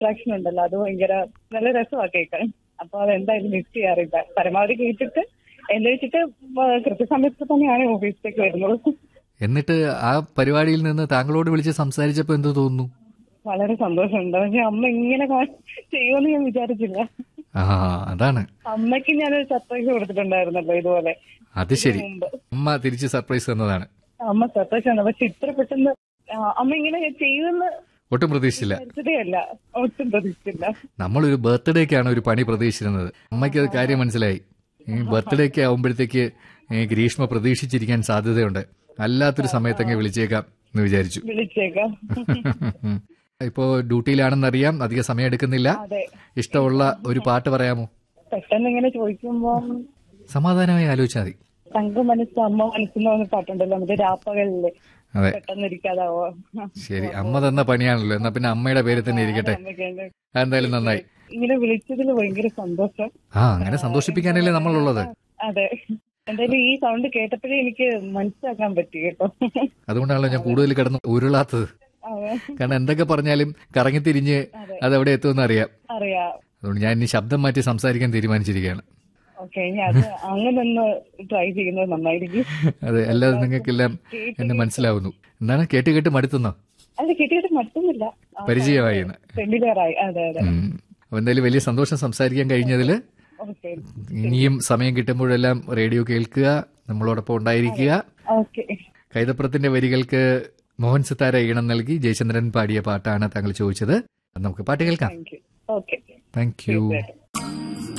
Attraction ഉണ്ടല്ലോ അത് ഭയങ്കര നല്ല രസമാണ് കേൾക്കാൻ അപ്പൊ അതെന്തായാലും മിസ് ചെയ്യാറില്ല പരമാവധി കേട്ടിട്ട് എന്നെ വെച്ചിട്ട് വ- കൃത്യസമയത്ത് തന്നെയാണ് ഓഫീസിലേക്ക് വരുന്നത് എന്നിട്ട് ആ പരിപാടിയിൽ നിന്ന് താങ്കളോട് വിളിച്ച് സംസാരിച്ചപ്പോൾ എന്ത് തോന്നുന്നു വളരെ സന്തോഷമുണ്ട് പക്ഷെ അമ്മ ഇങ്ങനെ കാ- ചെയ്യുമെന്ന് ഞാൻ വിചാരിച്ചില്ല ആ അതാണ് അമ്മയ്ക്ക് ഞാനൊരു സർപ്രൈസ് കൊടുത്തിട്ടുണ്ടായിരുന്നല്ലോ ഇതുപോലെ അത് ശരി മുമ്പ് അമ്മ തിരിച്ച് സർപ്രൈസ് തന്നതാണ് അമ്മ സർപ്രൈസ് ആണ് പക്ഷെ ഇത്ര പെട്ടെന്ന് ആ, അമ്മ ഇങ്ങനെ ചെയ്യുമെന്ന് ഒട്ടും പ്രതീക്ഷിച്ചില്ല വിചാരിച്ചതേ അല്ല ഒട്ടും പ്രതീക്ഷിച്ചില്ല നമ്മളൊരു ബർത്ത്ഡേക്കാണ് ഒരു പണി പ്രതീക്ഷിച്ചിരുന്നത് അമ്മയ്ക്ക് അത് കാര്യം മനസ്സിലായി ഈ ബർത്ത്ഡേക്ക് ആവുമ്പോഴത്തേക്ക് ഈ ഗ്രീഷ്മ പ്രതീക്ഷിച്ചിരിക്കാൻ സാധ്യതയുണ്ട് അല്ലാത്തൊരു സമയത്തൊക്കെ വിളിച്ചേക്കാം എന്ന് വിചാരിച്ചു വിളിച്ചേക്കാം ഇപ്പോ ഡ്യൂട്ടിയിലാണെന്നറിയാം അധിക സമയം എടുക്കുന്നില്ല അതെ ഇഷ്ടമുള്ള ഒരു പാട്ട് പറയാമോ പെട്ടെന്ന് ഇങ്ങനെ ചോദിക്കുമ്പോ സമാധാനമായി ആലോചിച്ചാൽ മതി തങ്ക മനസ്സ് അമ്മ മനസ്സെന്ന് പറഞ്ഞ പാട്ടുണ്ടല്ലോ മറ്റേ രാപ്പകലില് അതെ പെട്ടെന്ന് ഇരിക്കാതാവോ ശരി അമ്മ തന്ന പണിയാണല്ലോ എന്നാ പിന്നെ അമ്മയുടെ പേര് തന്നെ ഇരിക്കട്ടെ അമ്മയ്ക്ക് അതെന്തായാലും നന്നായി ഇങ്ങനെ വിളിച്ചതിൽ ഭയങ്കര സന്തോഷം ആ അങ്ങനെ സന്തോഷിപ്പിക്കാനല്ലേ നമ്മളുള്ളത് അതെ എന്തായാലും ഈ സൗണ്ട് കേട്ടപ്പോഴേ എനിക്ക് മനസ്സിലാക്കാൻ പറ്റി കേട്ടോ അതുകൊണ്ടാണല്ലോ ഞാൻ കൂടുതൽ കിടന്ന് ഉരുളാത്തത് അതെ കാരണം എന്തൊക്കെ പറഞ്ഞാലും കറങ്ങിത്തിരിഞ്ഞ് അത് എവിടെ എത്തുമെന്ന് അറിയാം അറിയാം അതുകൊണ്ട് ഞാൻ ഇനി ശബ്ദം മാറ്റി സംസാരിക്കാൻ തീരുമാനിച്ചിരിക്കുകയാണ് ഓക്കെ ഇനി അത് അങ്ങനെ ഒന്ന് ട്രൈ ചെയ്യുന്നത് നന്നായിരിക്കും അതെ അല്ലാതെ നിങ്ങൾക്കെല്ലാം എന്നെ മനസ്സിലാവുന്നു എന്താണ് കേട്ട് കേട്ട് മടുത്തുന്നോ അല്ല കിട്ടിയിട്ട് മറ്റൊന്നുമില്ല പരിചയമായി എന്ന് ഫെമിലിയർ ആയി അതെ അതെ ഉം. അപ്പൊ എന്തായാലും വലിയ സന്തോഷം സംസാരിക്കാൻ കഴിഞ്ഞതിൽ ഓക്കെ ഇനിയും സമയം കിട്ടുമ്പോഴെല്ലാം റേഡിയോ കേൾക്കുക നമ്മളോടൊപ്പം ഉണ്ടായിരിക്കുക ഓക്കെ കൈതപ്പുറത്തിന്റെ വരികൾക്ക് മോഹൻ സിത്താര ഈണം നൽകി ജയചന്ദ്രൻ പാടിയ പാട്ടാണ് താങ്കൾ ചോദിച്ചത് നമുക്ക് പാട്ട് കേൾക്കാം thank you okay thank you തീർച്ചയായിട്ടും